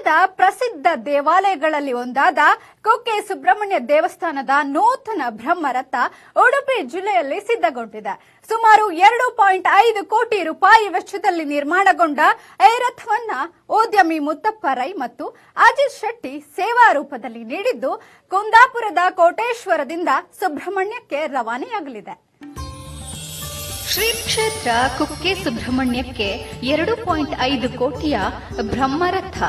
ರಾಜ್ಯದ ಪ್ರಸಿದ್ಧ ದೇವಾಲಯಗಳಲ್ಲಿ ಒಂದಾದ ಕುಕ್ಕೆ ಸುಬ್ರಹ್ಮಣ್ಯ ದೇವಸ್ಥಾನದ ನೂತನ ಬ್ರಹ್ಮರಥ ಉಡುಪಿ ಜಿಲ್ಲೆಯಲ್ಲಿ ಸಿದ್ಧಗೊಂಡಿದೆ ಸುಮಾರು ಎರಡು ಪಾಯಿಂಟ್ ಐದು ಕೋಟಿ ರೂಪಾಯಿ ವೆಚ್ಚದಲ್ಲಿ ನಿರ್ಮಾಣಗೊಂಡ ಈ ರಥವನ್ನ ಉದ್ಯಮಿ ಮುತ್ತಪ್ಪ ರೈ ಮತ್ತು ಅಜಿತ್ ಶೆಟ್ಟಿ ಸೇವಾ ರೂಪದಲ್ಲಿ ನೀಡಿದ್ದು ಕುಂದಾಪುರದ ಕೋಟೇಶ್ವರದಿಂದ ಸುಬ್ರಹ್ಮಣ್ಯಕ್ಕೆ ರವಾನೆಯಾಗಲಿದೆ ಶ್ರೀ ಕ್ಷೇತ್ರ ಕುಕ್ಕೆ ಸುಬ್ರಹ್ಮಣ್ಯಕ್ಕೆ ಎರಡು ಪಾಯಿಂಟ್ ಐದು ಕೋಟಿಯ ಬ್ರಹ್ಮರಥ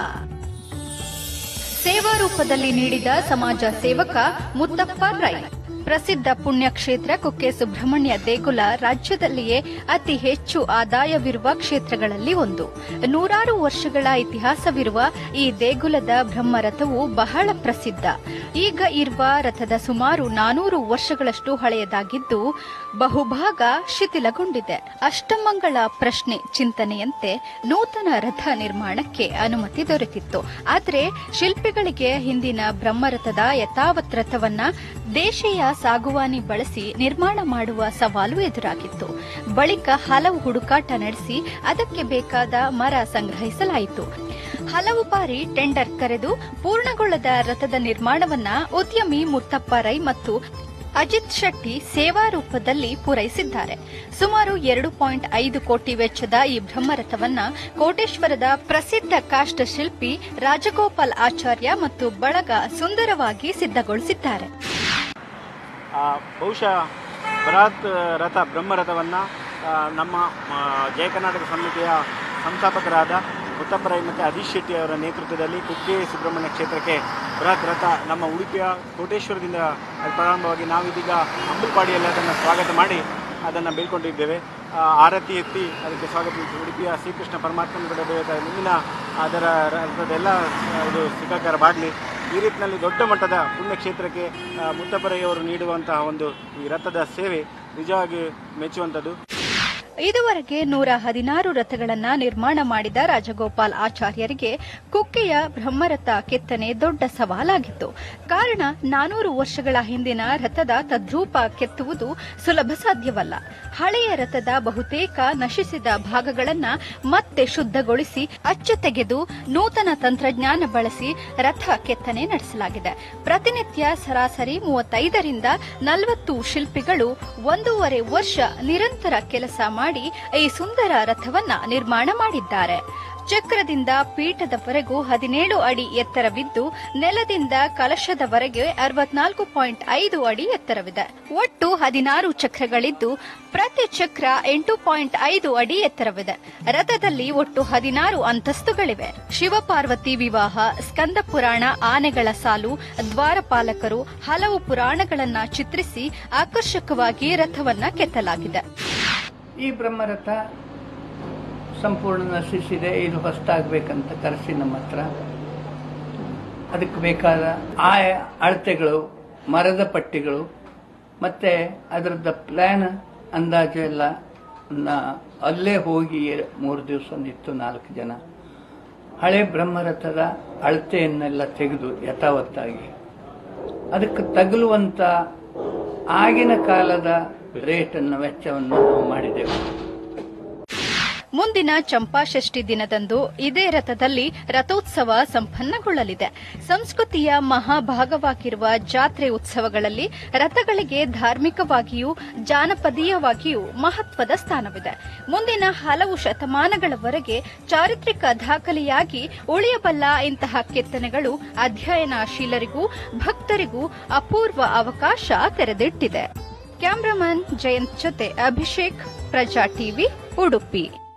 ಸೇವಾ ರೂಪದಲ್ಲಿ ನೀಡಿದ ಸಮಾಜ ಸೇವಕ ಮುತ್ತಪ್ಪ ರೈ ಪ್ರಸಿದ್ಧ ಪುಣ್ಯಕ್ಷೇತ್ರ ಕುಕ್ಕೆ ಸುಬ್ರಹ್ಮಣ್ಯ ದೇಗುಲ ರಾಜ್ಯದಲ್ಲಿಯೇ ಅತಿ ಹೆಚ್ಚು ಆದಾಯವಿರುವ ಕ್ಷೇತ್ರಗಳಲ್ಲಿ ಒಂದು ನೂರಾರು ವರ್ಷಗಳ ಇತಿಹಾಸವಿರುವ ಈ ದೇಗುಲದ ಬ್ರಹ್ಮರಥವು ಬಹಳ ಪ್ರಸಿದ್ಧ ಈಗ ಇರುವ ರಥದ ಸುಮಾರು ನಾನೂರು ವರ್ಷಗಳಷ್ಟು ಹಳೆಯದಾಗಿದ್ದು ಬಹುಭಾಗ ಶಿಥಿಲಗೊಂಡಿದೆ ಅಷ್ಟಮಂಗಳ ಪ್ರಶ್ನೆ ಚಿಂತನೆಯಂತೆ ನೂತನ ರಥ ನಿರ್ಮಾಣಕ್ಕೆ ಅನುಮತಿ ದೊರೆತಿತ್ತು ಆದರೆ ಶಿಲ್ಪಿಗಳಿಗೆ ಹಿಂದಿನ ಬ್ರಹ್ಮರಥದ ಯಥಾವತ್ ರಥವನ್ನ ದೇಶೀಯ ಸಾಗುವಾನಿ ಬಳಸಿ ನಿರ್ಮಾಣ ಮಾಡುವ ಸವಾಲು ಎದುರಾಗಿತ್ತು ಬಳಿಕ ಹಲವು ಹುಡುಕಾಟ ನಡೆಸಿ ಅದಕ್ಕೆ ಬೇಕಾದ ಮರ ಸಂಗ್ರಹಿಸಲಾಯಿತು ಹಲವು ಬಾರಿ ಟೆಂಡರ್ ಕರೆದು ಪೂರ್ಣಗೊಳ್ಳದ ರಥದ ನಿರ್ಮಾಣವನ್ನ ಉದ್ಯಮಿ ಮುತ್ತಪ್ಪ ರೈ ಮತ್ತು ಅಜಿತ್ ಶೆಟ್ಟಿ ಸೇವಾ ರೂಪದಲ್ಲಿ ಪೂರೈಸಿದ್ದಾರೆ ಸುಮಾರು ಎರಡು ಪಾಯಿಂಟ್ ಐದು ಕೋಟಿ ವೆಚ್ಚದ ಈ ಬ್ರಹ್ಮರಥವನ್ನ ಕೋಟೇಶ್ವರದ ಪ್ರಸಿದ್ಧ ಕಾಷ್ಟ ಶಿಲ್ಪಿ ರಾಜಗೋಪಾಲ್ ಆಚಾರ್ಯ ಮತ್ತು ಬಳಗ ಸುಂದರವಾಗಿ ಸಿದ್ಧಗೊಳಿಸಿದ್ದಾರೆ ಆ, ಬಹುಶಃ ಬೃಹತ್ ರಥ ಬ್ರಹ್ಮರಥವನ್ನು ನಮ್ಮ ಆ, ಜಯ ಕರ್ನಾಟಕ ಸಮಿತಿಯ ಸಂಸ್ಥಾಪಕರಾದ ಮುತ್ತಪ್ಪರೈ ಮತ್ತು ಅದೀಶ್ ಶೆಟ್ಟಿ ಅವರ ನೇತೃತ್ವದಲ್ಲಿ ಕುಕ್ಕೆ ಸುಬ್ರಹ್ಮಣ್ಯ ಕ್ಷೇತ್ರಕ್ಕೆ ಬೃಹತ್ ರಥ ನಮ್ಮ ಉಡುಪಿಯ ಕೋಟೇಶ್ವರದಿಂದ ಅದು ಪ್ರಾರಂಭವಾಗಿ ನಾವಿದೀಗ ಅಂಬುಲ್ಪಾಡಿಯಲ್ಲಿ ಅದನ್ನು ಸ್ವಾಗತ ಮಾಡಿ ಅದನ್ನು ಬೇಡ್ಕೊಂಡಿದ್ದೇವೆ ಆ, ಆರತಿ ಎತ್ತಿ ಅದಕ್ಕೆ ಸ್ವಾಗತಿಸಿ ಉಡುಪಿಯ ಶ್ರೀಕೃಷ್ಣ ಪರಮಾತ್ಮನ ಕೂಡ ದೇವತೆ ಮುಂದಿನ ಅದರ ರಥದೆಲ್ಲ ಇದು ಸಿಕ್ಕಾಕಾರವಾಗಲಿ ಈ ರೀತಿಯಲ್ಲಿ ದೊಡ್ಡ ಮಟ್ಟದ ಪುಣ್ಯಕ್ಷೇತ್ರಕ್ಕೆ ಆ, ಮುತ್ತಪ್ಪರಯ್ಯವರು ನೀಡುವಂತಹ ಒಂದು ಈ ರಥದ ಸೇವೆ ನಿಜವಾಗಿ ಮೆಚ್ಚುವಂಥದ್ದು ಇದುವರೆಗೆ ನೂರ ಹದಿನಾರು ರಥಗಳನ್ನ ನಿರ್ಮಾಣ ಮಾಡಿದ ರಾಜಗೋಪಾಲ್ ಆಚಾರ್ಯರಿಗೆ ಕುಕ್ಕೆಯ ಬ್ರಹ್ಮರಥ ಕೆತ್ತನೆ ದೊಡ್ಡ ಸವಾಲಾಗಿತ್ತು ಕಾರಣ ನಾನೂರು ವರ್ಷಗಳ ಹಿಂದಿನ ರಥದ ತದ್ರೂಪ ಕೆತ್ತುವುದು ಸುಲಭ ಸಾಧ್ಯವಲ್ಲ ಹಳೆಯ ರಥದ ಬಹುತೇಕ ನಶಿಸಿದ ಭಾಗಗಳನ್ನ ಮತ್ತೆ ಶುದ್ಧಗೊಳಿಸಿ ಅಚ್ಚು ತೆಗೆದು ನೂತನ ತಂತ್ರಜ್ಞಾನ ಬಳಸಿ ರಥ ಕೆತ್ತನೆ ನಡೆಸಲಾಗಿದೆ ಪ್ರತಿನಿತ್ಯ ಸರಾಸರಿ ಮೂವತ್ತೈದರಿಂದ ನಲವತ್ತು ಶಿಲ್ಪಿಗಳು ಒಂದೂವರೆ ವರ್ಷ ನಿರಂತರ ಕೆಲಸ ಮಾಡಿ ಈ ಸುಂದರ ರಥವನ್ನ ನಿರ್ಮಾಣ ಮಾಡಿದ್ದಾರೆ ಚಕ್ರದಿಂದ ಪೀಠದವರೆಗೂ ಹದಿನೇಳು ಅಡಿ ಎತ್ತರವಿದ್ದು ನೆಲದಿಂದ ಕಲಶದವರೆಗೆ ಅರವತ್ನಾಲ್ಕು ಪಾಯಿಂಟ್ ಐದು ಅಡಿ ಎತ್ತರವಿದೆ ಒಟ್ಟು ಹದಿನಾರು ಚಕ್ರಗಳಿದ್ದು ಪ್ರತಿ ಚಕ್ರ ಎಂಟು ಪಾಯಿಂಟ್ ಐದು ಅಡಿ ಎತ್ತರವಿದೆ ರಥದಲ್ಲಿ ಒಟ್ಟು ಹದಿನಾರು ಅಂತಸ್ತುಗಳಿವೆ ಶಿವಪಾರ್ವತಿ ವಿವಾಹ ಸ್ಕಂದ ಪುರಾಣ ಆನೆಗಳ ಸಾಲು ದ್ವಾರಪಾಲಕರು ಹಲವು ಪುರಾಣಗಳನ್ನ ಚಿತ್ರಿಸಿ ಆಕರ್ಷಕವಾಗಿ ರಥವನ್ನ ಕೆತ್ತಲಾಗಿದೆ ಈ ಬ್ರಹ್ಮರಥ ಸಂಪೂರ್ಣ ನಶಿಸಿದೆ ಇದು ಹೊಸದಾಗಬೇಕಂತ ಕರೆಸಿ ನಮ್ಮ ಹತ್ರ ಅದಕ್ಕೆ ಬೇಕಾದ ಆ ಅಳತೆಗಳು ಮರದ ಪಟ್ಟಿಗಳು ಮತ್ತೆ ಅದರದ್ದು ಪ್ಲ್ಯಾನ್ ಅಂದಾಜು ಎಲ್ಲ ನ- ಅಲ್ಲೇ ಹೋಗಿ ಮೂರು ದಿವಸ ನಿಂತು ನಾಲ್ಕು ಜನ ಹಳೆ ಬ್ರಹ್ಮರಥದ ಅಳತೆಯನ್ನೆಲ್ಲ ತೆಗೆದು ಯಥಾವತ್ತಾಗಿ ಅದಕ್ಕೆ ತಗುಲುವಂತ ಆಗಿನ ಕಾಲದ ರೇಟನ್ನು ವೆಚ್ಚವನ್ನು ನಾವು ಮಾಡಿದೆವು ಮುಂದಿನ ಚಂಪಾಷಷ್ಠಿ ದಿನದಂದು ಇದೇ ರಥದಲ್ಲಿ ರಥೋತ್ಸವ ಸಂಪನ್ನಗೊಳ್ಳಲಿದೆ ಸಂಸ್ಕೃತಿಯ ಮಹಾಭಾಗವಾಗಿರುವ ಜಾತ್ರೆ ಉತ್ಸವಗಳಲ್ಲಿ ರಥಗಳಿಗೆ ಧಾರ್ಮಿಕವಾಗಿಯೂ ಜಾನಪದೀಯವಾಗಿಯೂ ಮಹತ್ವದ ಸ್ಥಾನವಿದೆ ಮುಂದಿನ ಹಲವು ಶತಮಾನಗಳವರೆಗೆ ಚಾರಿತ್ರಿಕ ದಾಖಲೆಯಾಗಿ ಉಳಿಯಬಲ್ಲ ಇಂತಹ ಕೆತ್ತನೆಗಳು ಅಧ್ಯಯನಶೀಲರಿಗೂ ಭಕ್ತರಿಗೂ ಅಪೂರ್ವ ಅವಕಾಶ ತೆರೆದಿಟ್ಟಿದೆ ಕ್ಯಾಮ್ರಾಮನ್ ಜಯಂತ್ ಜೊತೆ ಅಭಿಷೇಕ್ ಪ್ರಜಾ ಟಿವಿ ಉಡುಪಿ